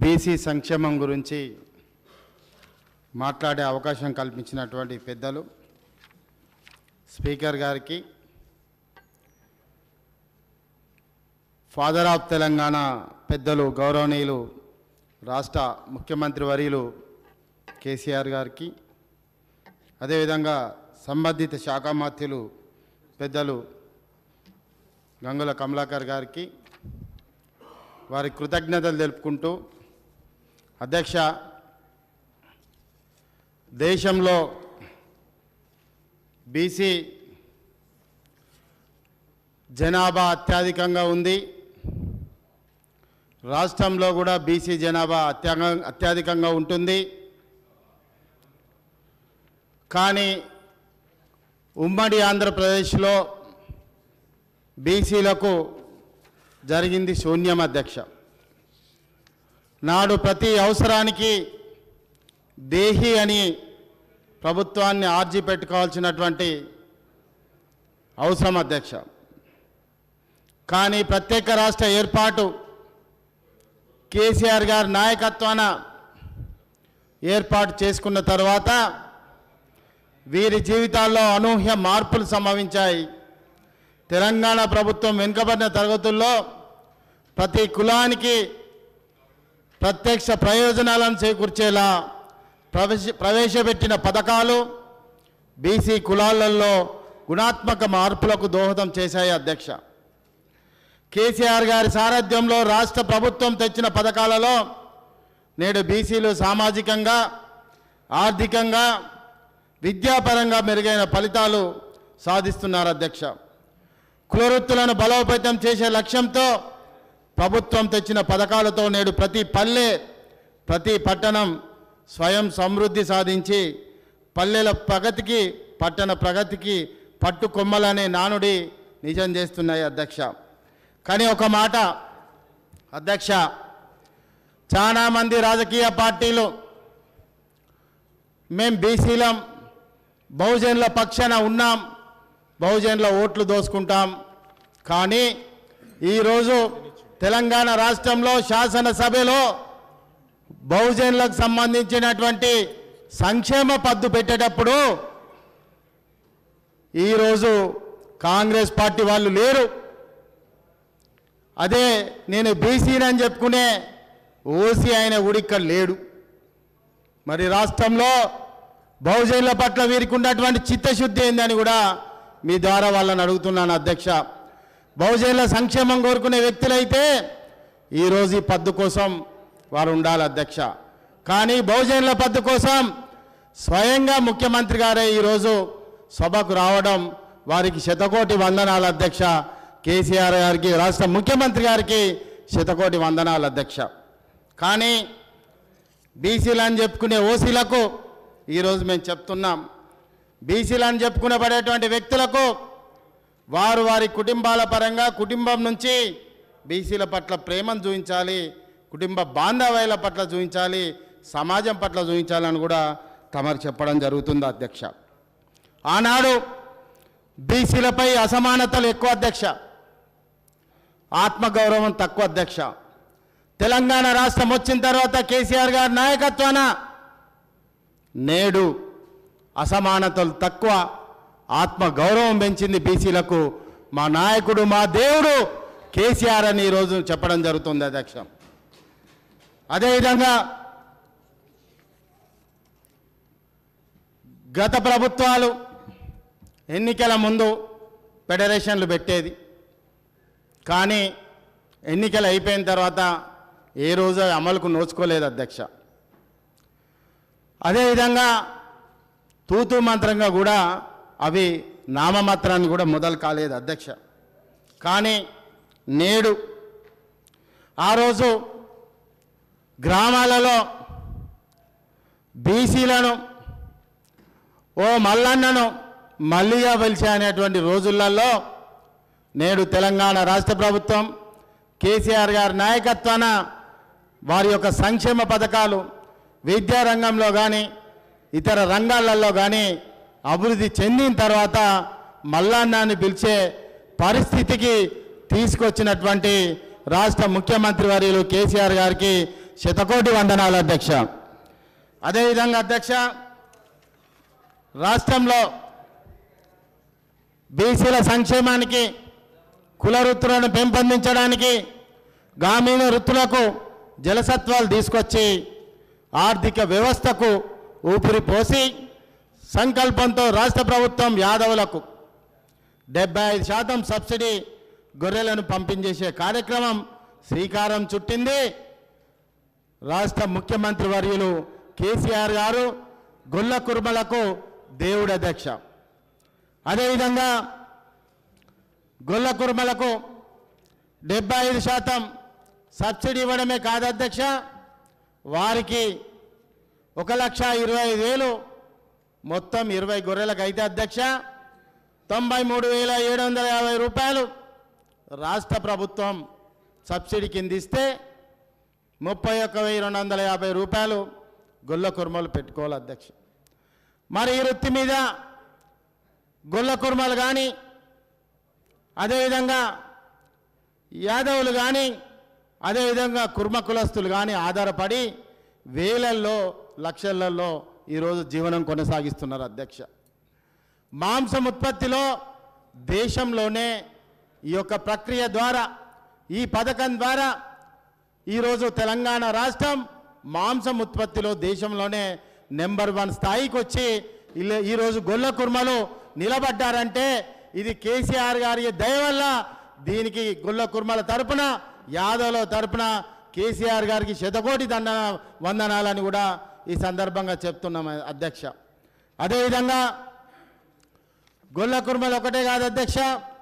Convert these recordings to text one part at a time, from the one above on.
BC సంక్షేమం గురించి మాట్లాడే అవకాశం కల్పించినటువంటి పెద్దలు స్పీకర్ గారికి ఫాదర్ ఆఫ్ తెలంగాణ పెద్దలు గౌరవనీయులు రాష్ట్ర ముఖ్యమంత్రి వర్యులు కేసీఆర్ గారికి అదేవిధంగా సంబంధిత శాఖ మాత్యులు పెద్దలు గంగుల కమలాకర్ గారికి వారి కృతజ్ఞతలు తెలుపుకుంటూ అధ్యక్ష దేశంలో బీసీ జనాభా అత్యధికంగా ఉంది రాష్ట్రంలో కూడా బీసీ జనాభా అత్యగ అత్యధికంగా ఉంటుంది కానీ ఉమ్మడి ఆంధ్రప్రదేశ్లో బీసీలకు జరిగింది శూన్యం అధ్యక్ష నాడు ప్రతి అవసరానికి దేహి అని ప్రభుత్వాన్ని ఆర్జీ పెట్టుకోవాల్సినటువంటి అవసరం అధ్యక్ష కానీ ప్రత్యేక రాష్ట్ర ఏర్పాటు కేసీఆర్ గారి నాయకత్వాన ఏర్పాటు చేసుకున్న తర్వాత వీరి జీవితాల్లో అనూహ్య మార్పులు సంభవించాయి తెలంగాణ ప్రభుత్వం వెనుకబడిన తరగతుల్లో ప్రతి కులానికి ప్రత్యక్ష ప్రయోజనాలను చేకూర్చేలా ప్రవేశ ప్రవేశపెట్టిన పథకాలు బీసీ కులాలలో గుణాత్మక మార్పులకు దోహదం చేశాయి అధ్యక్ష కేసీఆర్ గారి సారథ్యంలో రాష్ట్ర ప్రభుత్వం తెచ్చిన పథకాలలో నేడు బీసీలు సామాజికంగా ఆర్థికంగా విద్యాపరంగా మెరుగైన ఫలితాలు సాధిస్తున్నారు అధ్యక్ష కులవృత్తులను బలోపేతం చేసే లక్ష్యంతో ప్రభుత్వం తెచ్చిన పథకాలతో నేడు ప్రతి పల్లె ప్రతి పట్టణం స్వయం సమృద్ధి సాధించి పల్లెల ప్రగతికి పట్టణ ప్రగతికి పట్టు కొమ్మలనే నానుడి నిజం చేస్తున్నాయి అధ్యక్ష కానీ ఒక మాట అధ్యక్ష చాలామంది రాజకీయ పార్టీలు మేం బీసీలం బహుజనుల పక్షాన ఉన్నాం బహుజనుల ఓట్లు దోసుకుంటాం కానీ ఈరోజు తెలంగాణ రాష్ట్రంలో శాసనసభలో బహుజనులకు సంబంధించినటువంటి సంక్షేమ పద్దు పెట్టేటప్పుడు ఈరోజు కాంగ్రెస్ పార్టీ వాళ్ళు లేరు అదే నేను బీసీనని చెప్పుకునే ఓసీ ఆయన కూడా ఇక్కడ లేడు మరి రాష్ట్రంలో బహుజనుల పట్ల వీరికి ఉన్నటువంటి చిత్తశుద్ధి ఏందని కూడా మీ ద్వారా వాళ్ళని అడుగుతున్నాను అధ్యక్ష బహుజనుల సంక్షేమం కోరుకునే వ్యక్తులైతే ఈరోజు ఈ పద్దు కోసం వారు ఉండాలి అధ్యక్ష కానీ బహుజనుల పద్దు కోసం స్వయంగా ముఖ్యమంత్రి గారే ఈరోజు సభకు రావడం వారికి శతకోటి వందనాలు అధ్యక్ష కేసీఆర్ గారికి రాష్ట్ర ముఖ్యమంత్రి గారికి శతకోటి వందనాలు అధ్యక్ష కానీ బీసీలు అని చెప్పుకునే ఓసీలకు ఈరోజు మేము చెప్తున్నాం బీసీలు అని చెప్పుకునే పడేటువంటి వ్యక్తులకు వారు వారి కుటుంబాల పరంగా కుటుంబం నుంచి బీసీల పట్ల ప్రేమను చూపించాలి కుటుంబ బాంధవ్యాల పట్ల చూపించాలి సమాజం పట్ల చూపించాలని కూడా తమకు చెప్పడం జరుగుతుంది అధ్యక్ష ఆనాడు బీసీలపై అసమానతలు ఎక్కువ అధ్యక్ష ఆత్మగౌరవం తక్కువ అధ్యక్ష తెలంగాణ రాష్ట్రం వచ్చిన తర్వాత కేసీఆర్ గారి నాయకత్వాన నేడు అసమానతలు తక్కువ ఆత్మ గౌరవం పెంచింది బీసీలకు మా నాయకుడు మా దేవుడు కేసీఆర్ అని ఈరోజు చెప్పడం జరుగుతుంది అధ్యక్ష అదేవిధంగా గత ప్రభుత్వాలు ఎన్నికల ముందు ఫెడరేషన్లు పెట్టేది కానీ ఎన్నికలు అయిపోయిన తర్వాత ఏ రోజు అమలుకు నోచుకోలేదు అధ్యక్ష అదేవిధంగా తూతు మంత్రంగా కూడా అవి నామమాత్రాన్ని కూడా మొదలు కాలేదు అధ్యక్ష కానీ నేడు ఆ రోజు గ్రామాలలో బీసీలను ఓ మల్లన్నను మల్లిగా పిలిచే అనేటువంటి రోజులలో నేడు తెలంగాణ రాష్ట్ర ప్రభుత్వం కేసీఆర్ గారి నాయకత్వాన వారి యొక్క సంక్షేమ పథకాలు విద్యా రంగంలో కానీ ఇతర రంగాలలో కానీ అభివృద్ధి చెందిన తర్వాత మల్లన్నాన్ని పిలిచే పరిస్థితికి తీసుకొచ్చినటువంటి రాష్ట్ర ముఖ్యమంత్రి వర్యులు కేసీఆర్ గారికి శతకోటి వందనాలు అధ్యక్ష అదేవిధంగా అధ్యక్ష రాష్ట్రంలో బీసీల సంక్షేమానికి కుల వృత్తులను పెంపొందించడానికి గ్రామీణ వృత్తులకు జలసత్వాలు తీసుకొచ్చి ఆర్థిక వ్యవస్థకు ఊపిరి పోసి సంకల్పంతో రాష్ట్ర ప్రభుత్వం యాదవులకు డెబ్బై ఐదు శాతం సబ్సిడీ గొర్రెలను పంపించేసే కార్యక్రమం శ్రీకారం చుట్టింది రాష్ట్ర ముఖ్యమంత్రి వర్యులు కేసీఆర్ గారు గొల్ల కుర్మలకు దేవుడు అధ్యక్ష అదేవిధంగా గొల్ల కుర్మలకు డెబ్బై ఐదు శాతం సబ్సిడీ ఇవ్వడమే కాదు అధ్యక్ష వారికి ఒక లక్ష ఇరవై ఐదు వేలు మొత్తం ఇరవై గొర్రెలకు అయితే అధ్యక్ష తొంభై మూడు వేల ఏడు వందల యాభై రూపాయలు రాష్ట్ర ప్రభుత్వం సబ్సిడీ కింద ఇస్తే ముప్పై ఒక్క వెయ్యి రెండు వందల యాభై రూపాయలు గొల్ల కుర్మలు పెట్టుకోవాలి అధ్యక్ష మరి ఈ వృత్తి మీద గొల్ల కుర్మలు కానీ అదేవిధంగా యాదవులు కానీ అదేవిధంగా కుర్మ కులస్తులు కానీ ఆధారపడి వేలల్లో లక్షలలో ఈరోజు జీవనం కొనసాగిస్తున్నారు అధ్యక్ష మాంసం ఉత్పత్తిలో దేశంలోనే ఈ యొక్క ప్రక్రియ ద్వారా ఈ పథకం ద్వారా ఈరోజు తెలంగాణ రాష్ట్రం మాంసం ఉత్పత్తిలో దేశంలోనే నెంబర్ వన్ స్థాయికి వచ్చి ఇల్ల- ఈరోజు గొల్ల కుర్మలు నిలబడ్డారంటే ఇది కేసీఆర్ గారి దయ వల్ల దీనికి గొల్ల కుర్మల తరపున యాదవ్ల తరపున కేసీఆర్ గారికి శతకోటి దండ వందనాలని కూడా ఈ సందర్భంగా చెప్తున్నాం అధ్యక్ష అదేవిధంగా గొల్ల కుర్మలు ఒకటే కాదు అధ్యక్ష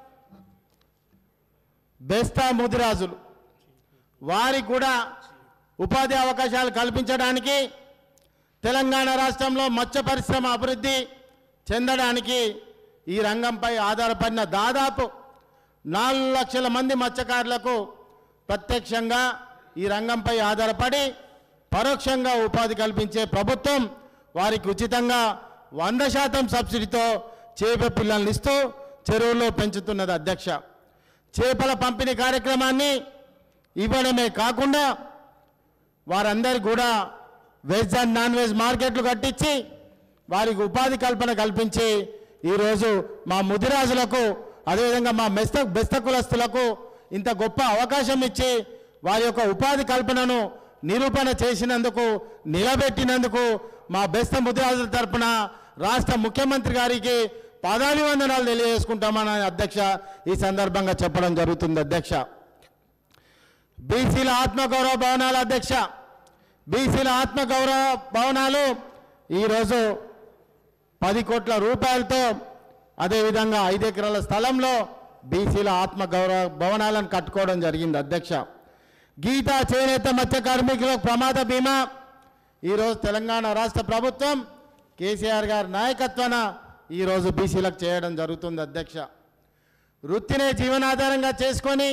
బెస్తా ముదిరాజులు వారికి కూడా ఉపాధి అవకాశాలు కల్పించడానికి తెలంగాణ రాష్ట్రంలో మత్స్య పరిశ్రమ అభివృద్ధి చెందడానికి ఈ రంగంపై ఆధారపడిన దాదాపు నాలుగు లక్షల మంది మత్స్యకారులకు ప్రత్యక్షంగా ఈ రంగంపై ఆధారపడి పరోక్షంగా ఉపాధి కల్పించే ప్రభుత్వం వారికి ఉచితంగా వంద శాతం సబ్సిడీతో చేప పిల్లల్ని ఇస్తూ చెరువుల్లో పెంచుతున్నది అధ్యక్ష చేపల పంపిణీ కార్యక్రమాన్ని ఇవ్వడమే కాకుండా వారందరికీ కూడా వెజ్ అండ్ నాన్ వెజ్ మార్కెట్లు కట్టించి వారికి ఉపాధి కల్పన కల్పించి ఈరోజు మా ముదిరాజులకు అదేవిధంగా మా మెస్త బెస్త కులస్తులకు ఇంత గొప్ప అవకాశం ఇచ్చి వారి యొక్క ఉపాధి కల్పనను నిరూపణ చేసినందుకు నిలబెట్టినందుకు మా బెస్త ముదిరాజుల తరపున రాష్ట్ర ముఖ్యమంత్రి గారికి పాదాభివందనాలు తెలియజేసుకుంటామని అధ్యక్ష ఈ సందర్భంగా చెప్పడం జరుగుతుంది అధ్యక్ష బీసీల ఆత్మగౌరవ భవనాల అధ్యక్ష బీసీల ఆత్మగౌరవ భవనాలు ఈరోజు పది కోట్ల రూపాయలతో అదేవిధంగా ఐదు ఎకరాల స్థలంలో బీసీల ఆత్మగౌరవ భవనాలను కట్టుకోవడం జరిగింది అధ్యక్ష గీతా చేనేత మత్స్య కార్మికులకు ప్రమాద బీమా ఈరోజు తెలంగాణ రాష్ట్ర ప్రభుత్వం కేసీఆర్ గారి నాయకత్వాన ఈరోజు బీసీలకు చేయడం జరుగుతుంది అధ్యక్ష వృత్తినే జీవనాధారంగా చేసుకొని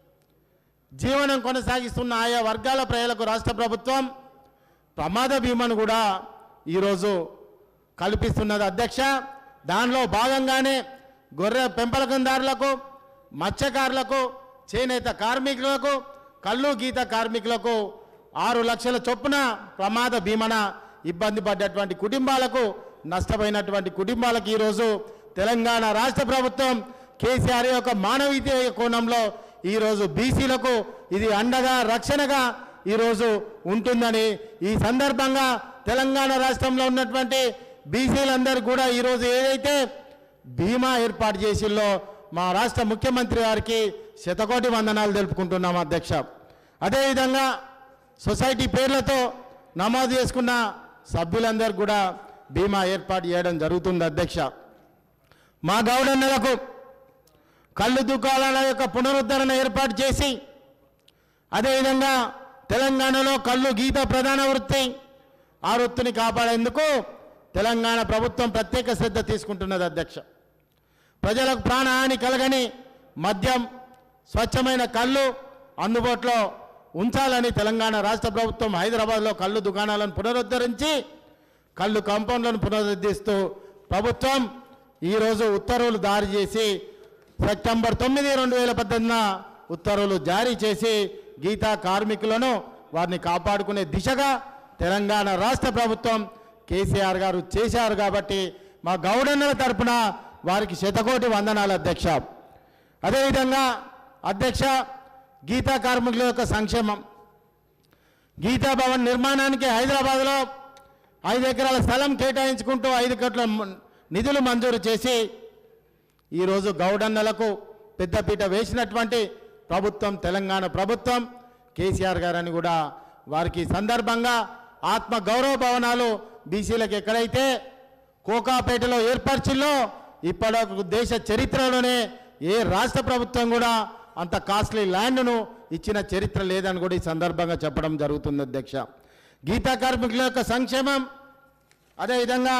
జీవనం కొనసాగిస్తున్న ఆయా వర్గాల ప్రజలకు రాష్ట్ర ప్రభుత్వం ప్రమాద బీమాను కూడా ఈరోజు కల్పిస్తున్నది అధ్యక్ష దానిలో భాగంగానే గొర్రె పెంపలకందారులకు మత్స్యకారులకు చేనేత కార్మికులకు కళ్ళు గీత కార్మికులకు ఆరు లక్షల చొప్పున ప్రమాద బీమన ఇబ్బంది పడ్డటువంటి కుటుంబాలకు నష్టపోయినటువంటి కుటుంబాలకు ఈరోజు తెలంగాణ రాష్ట్ర ప్రభుత్వం కేసీఆర్ యొక్క మానవీయ కోణంలో ఈరోజు బీసీలకు ఇది అండగా రక్షణగా ఈరోజు ఉంటుందని ఈ సందర్భంగా తెలంగాణ రాష్ట్రంలో ఉన్నటువంటి బీసీలందరూ కూడా ఈరోజు ఏదైతే బీమా ఏర్పాటు చేసిల్లో మా రాష్ట్ర ముఖ్యమంత్రి గారికి శతకోటి వందనాలు తెలుపుకుంటున్నాం అధ్యక్ష అదేవిధంగా సొసైటీ పేర్లతో నమోదు చేసుకున్న సభ్యులందరూ కూడా బీమా ఏర్పాటు చేయడం జరుగుతుంది అధ్యక్ష మా గౌడన్నలకు కళ్ళు దుకాణాల యొక్క పునరుద్ధరణ ఏర్పాటు చేసి అదేవిధంగా తెలంగాణలో కళ్ళు గీత ప్రధాన వృత్తి ఆ వృత్తిని కాపాడేందుకు తెలంగాణ ప్రభుత్వం ప్రత్యేక శ్రద్ధ తీసుకుంటున్నది అధ్యక్ష ప్రజలకు ప్రాణహాని కలగని మద్యం స్వచ్ఛమైన కళ్ళు అందుబాటులో ఉంచాలని తెలంగాణ రాష్ట్ర ప్రభుత్వం హైదరాబాద్లో కళ్ళు దుకాణాలను పునరుద్ధరించి కళ్ళు కాంపౌండ్లను పునరుద్ధరిస్తూ ప్రభుత్వం ఈరోజు ఉత్తర్వులు జారీ చేసి సెప్టెంబర్ తొమ్మిది రెండు వేల పద్దెనిమిదిన ఉత్తర్వులు జారీ చేసి గీతా కార్మికులను వారిని కాపాడుకునే దిశగా తెలంగాణ రాష్ట్ర ప్రభుత్వం కేసీఆర్ గారు చేశారు కాబట్టి మా గౌడన్నల తరపున వారికి శతకోటి వందనాలు అధ్యక్ష అదేవిధంగా అధ్యక్ష గీతా కార్మికుల యొక్క సంక్షేమం గీతా భవన్ నిర్మాణానికి హైదరాబాద్లో ఐదు ఎకరాల స్థలం కేటాయించుకుంటూ ఐదు కోట్ల మ- నిధులు మంజూరు చేసి ఈరోజు గౌడన్నలకు పెద్దపీట వేసినటువంటి ప్రభుత్వం తెలంగాణ ప్రభుత్వం కేసీఆర్ గారని కూడా వారికి ఈ సందర్భంగా ఆత్మ గౌరవ భవనాలు బీసీలకు ఎక్కడైతే కోకాపేటలో ఏర్పరిచిల్లో ఇప్పటివరకు దేశ చరిత్రలోనే ఏ రాష్ట్ర ప్రభుత్వం కూడా అంత కాస్ట్లీ ల్యాండ్ను ఇచ్చిన చరిత్ర లేదని కూడా ఈ సందర్భంగా చెప్పడం జరుగుతుంది అధ్యక్ష గీతా కార్మికుల యొక్క సంక్షేమం అదేవిధంగా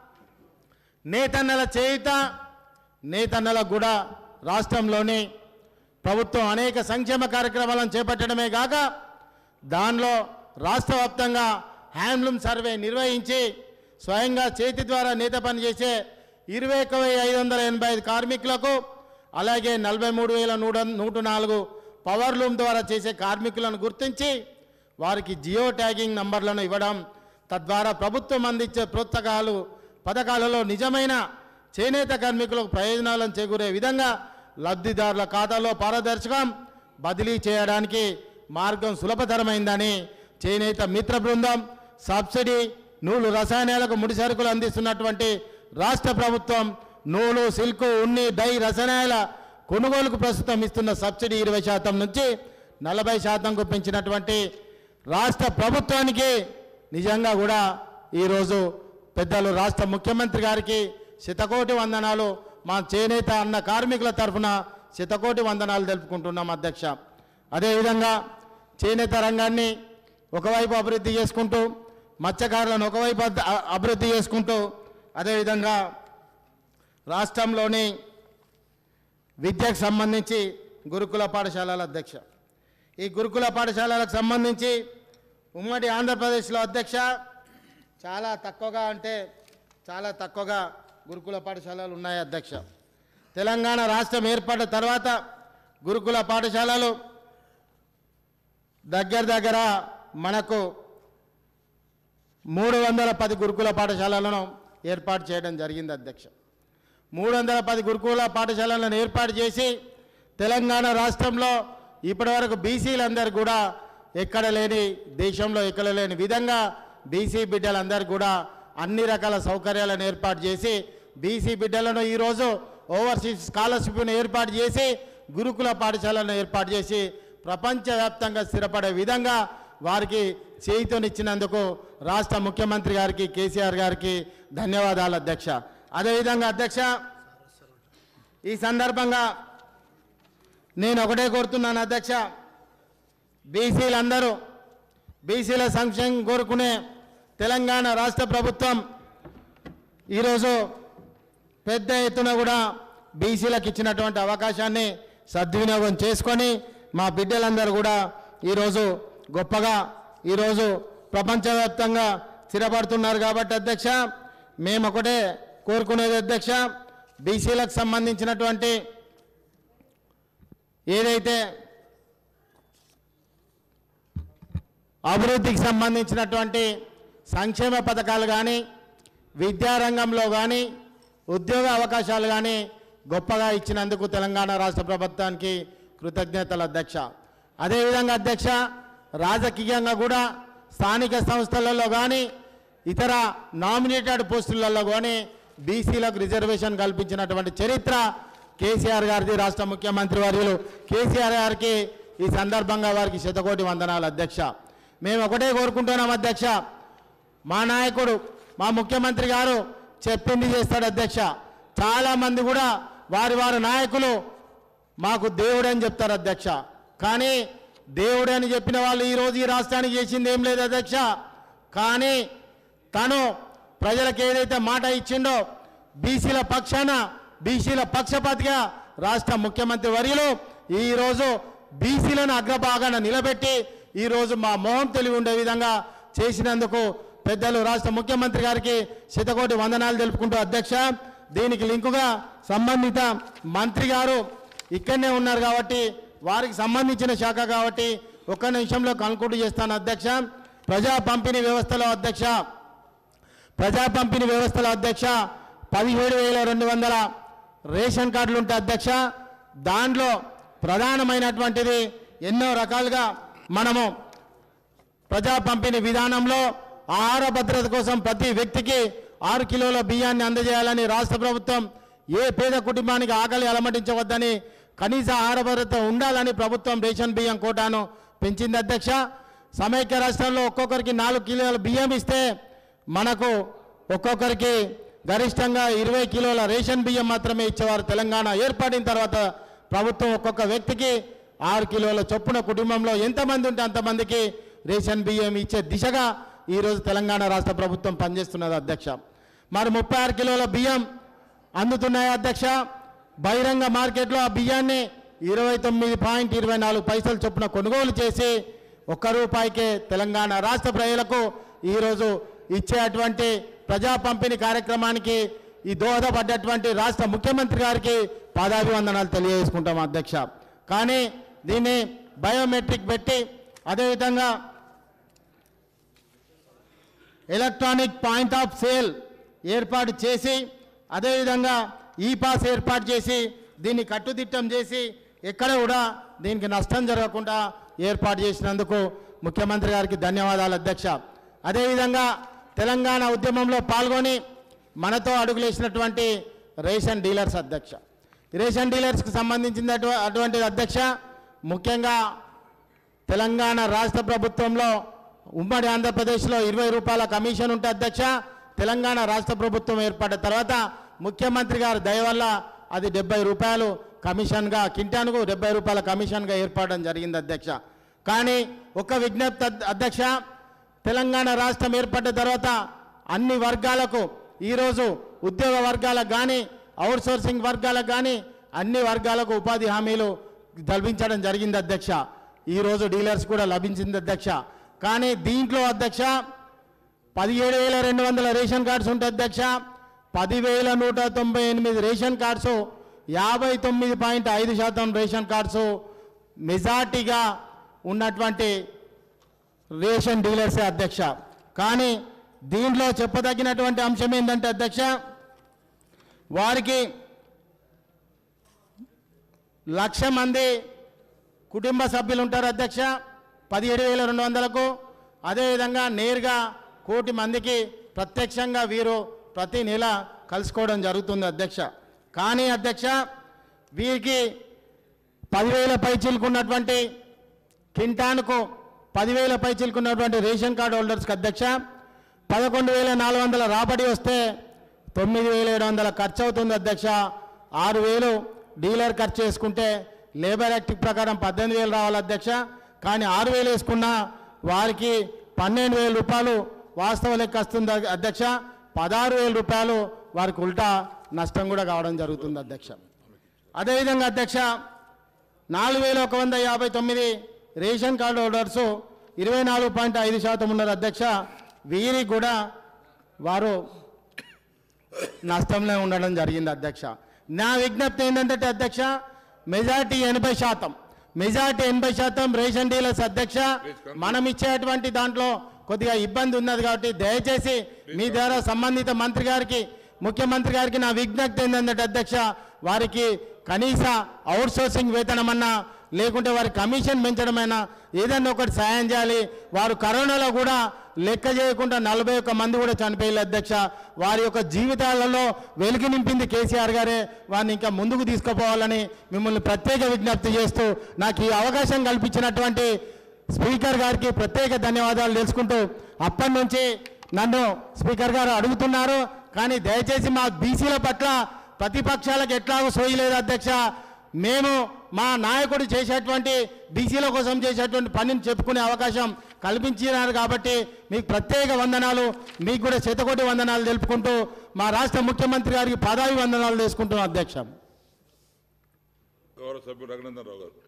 నేతన్నల చేయుత నేతన్నలకు కూడా రాష్ట్రంలోని ప్రభుత్వం అనేక సంక్షేమ కార్యక్రమాలను చేపట్టడమే కాక దానిలో రాష్ట్ర వ్యాప్తంగా హ్యాండ్లూమ్ సర్వే నిర్వహించి స్వయంగా చేతి ద్వారా నేత పని చేసే ఇరవై ఒక వెయ్యి ఐదు వందల ఎనభై ఐదు కార్మికులకు అలాగే నలభై మూడు వేల నూట నూట నాలుగు పవర్ లూమ్ ద్వారా చేసే కార్మికులను గుర్తించి వారికి జియో ట్యాగింగ్ నంబర్లను ఇవ్వడం తద్వారా ప్రభుత్వం అందించే ప్రోత్సాహాలు పథకాలలో నిజమైన చేనేత కార్మికులకు ప్రయోజనాలను చేకూరే విధంగా లబ్ధిదారుల ఖాతాలో పారదర్శకం బదిలీ చేయడానికి మార్గం సులభతరమైందని చేనేత మిత్ర బృందం సబ్సిడీ నూలు రసాయనాలకు ముడి సరుకులు అందిస్తున్నటువంటి రాష్ట్ర ప్రభుత్వం నూలు సిల్క్ ఉన్ని డై రసాయనాల కొనుగోలుకు ప్రస్తుతం ఇస్తున్న సబ్సిడీ ఇరవై శాతం నుంచి నలభై శాతంకు పెంచినటువంటి రాష్ట్ర ప్రభుత్వానికి నిజంగా కూడా ఈరోజు పెద్దలు రాష్ట్ర ముఖ్యమంత్రి గారికి శతకోటి వందనాలు మా చేనేత అన్న కార్మికుల తరఫున శతకోటి వందనాలు తెలుపుకుంటున్నాం అధ్యక్ష అదేవిధంగా చేనేత రంగాన్ని ఒకవైపు అభివృద్ధి చేసుకుంటూ మత్స్యకారులను ఒకవైపు అద్- అ- అభివృద్ధి చేసుకుంటూ అదేవిధంగా రాష్ట్రంలోని విద్యకు సంబంధించి గురుకుల పాఠశాలల అధ్యక్ష ఈ గురుకుల పాఠశాలలకు సంబంధించి ఉమ్మడి ఆంధ్రప్రదేశ్లో అధ్యక్ష చాలా తక్కువగా అంటే చాలా తక్కువగా గురుకుల పాఠశాలలు ఉన్నాయి అధ్యక్ష తెలంగాణ రాష్ట్రం ఏర్పడిన తర్వాత గురుకుల పాఠశాలలు దగ్గర దగ్గర మనకు మూడు వందల పది గురుకుల పాఠశాలలను ఏర్పాటు చేయడం జరిగింది అధ్యక్ష మూడు వందల పది గురుకుల పాఠశాలలను ఏర్పాటు చేసి తెలంగాణ రాష్ట్రంలో ఇప్పటివరకు బీసీలందరూ కూడా ఎక్కడ లేని దేశంలో ఎక్కడ లేని విధంగా బీసీ బిడ్డలందరూ కూడా అన్ని రకాల సౌకర్యాలను ఏర్పాటు చేసి బీసీ బిడ్డలను ఈరోజు ఓవర్సీస్ స్కాలర్షిప్ను ఏర్పాటు చేసి గురుకుల పాఠశాలను ఏర్పాటు చేసి ప్రపంచవ్యాప్తంగా స్థిరపడే విధంగా వారికి చేయితోనిచ్చినందుకు రాష్ట్ర ముఖ్యమంత్రి గారికి కేసీఆర్ గారికి ధన్యవాదాలు అధ్యక్ష అదేవిధంగా అధ్యక్ష ఈ సందర్భంగా నేను ఒకటే కోరుతున్నాను అధ్యక్ష బీసీలందరూ బీసీల సంక్షేమం కోరుకునే తెలంగాణ రాష్ట్ర ప్రభుత్వం ఈరోజు పెద్ద ఎత్తున కూడా బీసీలకు ఇచ్చినటువంటి అవకాశాన్ని సద్వినియోగం చేసుకొని మా బిడ్డలందరూ కూడా ఈరోజు గొప్పగా ఈరోజు ప్రపంచవ్యాప్తంగా స్థిరపడుతున్నారు కాబట్టి అధ్యక్ష మేము ఒకటే కోరుకునేది అధ్యక్ష బీసీలకు సంబంధించినటువంటి ఏదైతే అభివృద్ధికి సంబంధించినటువంటి సంక్షేమ పథకాలు కానీ విద్యారంగంలో కానీ ఉద్యోగ అవకాశాలు కానీ గొప్పగా ఇచ్చినందుకు తెలంగాణ రాష్ట్ర ప్రభుత్వానికి కృతజ్ఞతలు అధ్యక్ష అదేవిధంగా అధ్యక్ష రాజకీయంగా కూడా స్థానిక సంస్థలలో కానీ ఇతర నామినేటెడ్ పోస్టులలో కానీ బీసీలకు రిజర్వేషన్ కల్పించినటువంటి చరిత్ర కేసీఆర్ గారిది రాష్ట్ర ముఖ్యమంత్రి వర్యులు కేసీఆర్ గారికి ఈ సందర్భంగా వారికి శతకోటి వందనాలు అధ్యక్ష మేము ఒకటే కోరుకుంటున్నాం అధ్యక్ష మా నాయకుడు మా ముఖ్యమంత్రి గారు చెప్పింది చేస్తాడు అధ్యక్ష చాలామంది కూడా వారి వారి నాయకులు మాకు దేవుడు అని చెప్తారు అధ్యక్ష కానీ దేవుడు అని చెప్పిన వాళ్ళు ఈరోజు ఈ రాష్ట్రానికి చేసింది ఏం లేదు అధ్యక్ష కానీ తను ప్రజలకు ఏదైతే మాట ఇచ్చిండో బీసీల పక్షాన బీసీల పక్షపాతిగా రాష్ట్ర ముఖ్యమంత్రి వర్యులు ఈరోజు బీసీలను అగ్రభాగాన నిలబెట్టి ఈరోజు మా మొహం తెలివి ఉండే విధంగా చేసినందుకు పెద్దలు రాష్ట్ర ముఖ్యమంత్రి గారికి శతకోటి వందనాలు తెలుపుకుంటూ అధ్యక్ష దీనికి లింకుగా సంబంధిత మంత్రి గారు ఇక్కడనే ఉన్నారు కాబట్టి వారికి సంబంధించిన శాఖ కాబట్టి ఒక్క నిమిషంలో కన్క్లూడ్ చేస్తాను అధ్యక్ష ప్రజా పంపిణీ వ్యవస్థలో అధ్యక్ష ప్రజా పంపిణీ వ్యవస్థల అధ్యక్ష పదిహేడు వేల రెండు వందల రేషన్ కార్డులు ఉంటాయి అధ్యక్ష దాంట్లో ప్రధానమైనటువంటిది ఎన్నో రకాలుగా మనము ప్రజా పంపిణీ విధానంలో ఆహార భద్రత కోసం ప్రతి వ్యక్తికి ఆరు కిలోల బియ్యాన్ని అందజేయాలని రాష్ట్ర ప్రభుత్వం ఏ పేద కుటుంబానికి ఆకలి అలమటించవద్దని కనీస ఆహార భద్రత ఉండాలని ప్రభుత్వం రేషన్ బియ్యం కోటాను పెంచింది అధ్యక్ష సమైక్య రాష్ట్రంలో ఒక్కొక్కరికి నాలుగు కిలోల బియ్యం ఇస్తే మనకు ఒక్కొక్కరికి గరిష్టంగా ఇరవై కిలోల రేషన్ బియ్యం మాత్రమే ఇచ్చేవారు తెలంగాణ ఏర్పడిన తర్వాత ప్రభుత్వం ఒక్కొక్క వ్యక్తికి ఆరు కిలోల చొప్పున కుటుంబంలో ఎంతమంది ఉంటే అంతమందికి రేషన్ బియ్యం ఇచ్చే దిశగా ఈరోజు తెలంగాణ రాష్ట్ర ప్రభుత్వం పనిచేస్తున్నది అధ్యక్ష మరి ముప్పై ఆరు కిలోల బియ్యం అందుతున్నాయి అధ్యక్ష బహిరంగ మార్కెట్లో ఆ బియ్యాన్ని ఇరవై తొమ్మిది పాయింట్ ఇరవై నాలుగు పైసలు చొప్పున కొనుగోలు చేసి ఒక్క రూపాయికే తెలంగాణ రాష్ట్ర ప్రజలకు ఈరోజు ఇచ్చేటువంటి ప్రజా పంపిణీ కార్యక్రమానికి ఈ దోహదపడ్డటువంటి రాష్ట్ర ముఖ్యమంత్రి గారికి పాదాభివందనాలు తెలియజేసుకుంటాం అధ్యక్ష కానీ దీన్ని బయోమెట్రిక్ పెట్టి అదేవిధంగా ఎలక్ట్రానిక్ పాయింట్ ఆఫ్ సేల్ ఏర్పాటు చేసి అదేవిధంగా ఈ పాస్ ఏర్పాటు చేసి దీన్ని కట్టుదిట్టం చేసి ఎక్కడ కూడా దీనికి నష్టం జరగకుండా ఏర్పాటు చేసినందుకు ముఖ్యమంత్రి గారికి ధన్యవాదాలు అధ్యక్ష అదేవిధంగా తెలంగాణ ఉద్యమంలో పాల్గొని మనతో అడుగులేసినటువంటి రేషన్ డీలర్స్ అధ్యక్ష రేషన్ డీలర్స్కి సంబంధించిన అటు- అటువంటి అధ్యక్ష ముఖ్యంగా తెలంగాణ రాష్ట్ర ప్రభుత్వంలో ఉమ్మడి ఆంధ్రప్రదేశ్లో ఇరవై రూపాయల కమిషన్ ఉంటే అధ్యక్ష తెలంగాణ రాష్ట్ర ప్రభుత్వం ఏర్పడిన తర్వాత ముఖ్యమంత్రి గారి దయ వల్ల అది డెబ్బై రూపాయలు కమిషన్గా కింటానుకు డెబ్బై రూపాయల కమిషన్గా ఏర్పడడం జరిగింది అధ్యక్ష కానీ ఒక విజ్ఞప్తి అద్- అధ్యక్ష తెలంగాణ రాష్ట్రం ఏర్పడ్డ తర్వాత అన్ని వర్గాలకు ఈరోజు ఉద్యోగ వర్గాలకు కానీ అవుట్సోర్సింగ్ వర్గాలకు కానీ అన్ని వర్గాలకు ఉపాధి హామీలు కల్పించడం జరిగింది అధ్యక్ష ఈరోజు డీలర్స్ కూడా లభించింది అధ్యక్ష కానీ దీంట్లో అధ్యక్ష పదిహేడు వేల రెండు వందల రేషన్ కార్డ్స్ ఉంటాయి అధ్యక్ష పదివేల నూట తొంభై ఎనిమిది రేషన్ కార్డ్స్ యాభై తొమ్మిది పాయింట్ ఐదు శాతం రేషన్ కార్డ్స్ మెజార్టీగా ఉన్నటువంటి రేషన్ డీలర్సే అధ్యక్ష కానీ దీంట్లో చెప్పదగినటువంటి అంశం ఏంటంటే అధ్యక్ష వారికి లక్ష మంది కుటుంబ సభ్యులు ఉంటారు అధ్యక్ష పదిహేడు వేల రెండు వందలకు అదేవిధంగా నేరుగా కోటి మందికి ప్రత్యక్షంగా వీరు ప్రతి నెల కలుసుకోవడం జరుగుతుంది అధ్యక్ష కానీ అధ్యక్ష వీరికి పదివేల పైచీలకున్నటువంటి కింటానుకు పదివేల పైచీలకున్నటువంటి రేషన్ కార్డు హోల్డర్స్కి అధ్యక్ష పదకొండు వేల నాలుగు వందల రాబడి వస్తే తొమ్మిది వేల ఏడు వందల ఖర్చు అవుతుంది అధ్యక్ష ఆరు వేలు డీలర్ ఖర్చు వేసుకుంటే లేబర్ యాక్ట్ ప్రకారం పద్దెనిమిది వేలు రావాలి అధ్యక్ష కానీ ఆరు వేలు వేసుకున్నా వారికి పన్నెండు వేల రూపాయలు వాస్తవ లెక్క వస్తుంది అధ్యక్ష పదహారు వేల రూపాయలు వారికి ఉల్టా నష్టం కూడా కావడం జరుగుతుంది అధ్యక్ష అదేవిధంగా అధ్యక్ష నాలుగు వేల ఒక వంద యాభై తొమ్మిది రేషన్ కార్డు హోల్డర్స్ ఇరవై నాలుగు పాయింట్ ఐదు శాతం ఉన్నారు అధ్యక్ష వీరికి కూడా వారు నష్టంలో ఉండడం జరిగింది అధ్యక్ష నా విజ్ఞప్తి ఏంటంటే అధ్యక్ష మెజార్టీ ఎనభై శాతం మెజార్టీ ఎనభై శాతం రేషన్ డీలర్స్ అధ్యక్ష మనం ఇచ్చేటువంటి దాంట్లో కొద్దిగా ఇబ్బంది ఉన్నది కాబట్టి దయచేసి మీ ద్వారా సంబంధిత మంత్రి గారికి ముఖ్యమంత్రి గారికి నా విజ్ఞప్తి ఏంటంటే అధ్యక్ష వారికి కనీస అవుట్సోర్సింగ్ వేతనమన్నా లేకుంటే వారి కమిషన్ పెంచడమైనా ఏదైనా ఒకటి సాయం చేయాలి వారు కరోనాలో కూడా లెక్క చేయకుండా నలభై ఒక్క మంది కూడా చనిపోయారు అధ్యక్ష వారి యొక్క జీవితాలలో వెలుగు నింపింది కేసీఆర్ గారే వారిని ఇంకా ముందుకు తీసుకుపోవాలని మిమ్మల్ని ప్రత్యేక విజ్ఞప్తి చేస్తూ నాకు ఈ అవకాశం కల్పించినటువంటి స్పీకర్ గారికి ప్రత్యేక ధన్యవాదాలు తెలుసుకుంటూ అప్పటి నుంచి నన్ను స్పీకర్ గారు అడుగుతున్నారు కానీ దయచేసి మా బీసీల పట్ల ప్రతిపక్షాలకు ఎట్లాగో సోయలేదు అధ్యక్ష మేము మా నాయకుడు చేసేటువంటి బీసీల కోసం చేసేటువంటి పనిని చెప్పుకునే అవకాశం కల్పించినారు కాబట్టి మీకు ప్రత్యేక వందనాలు మీకు కూడా శతకోటి వందనాలు తెలుపుకుంటూ మా రాష్ట్ర ముఖ్యమంత్రి గారికి పదవి వందనాలు చేసుకుంటున్నాం అధ్యక్ష గౌరవ సభ్యుడు రఘునందన్ రావు గారు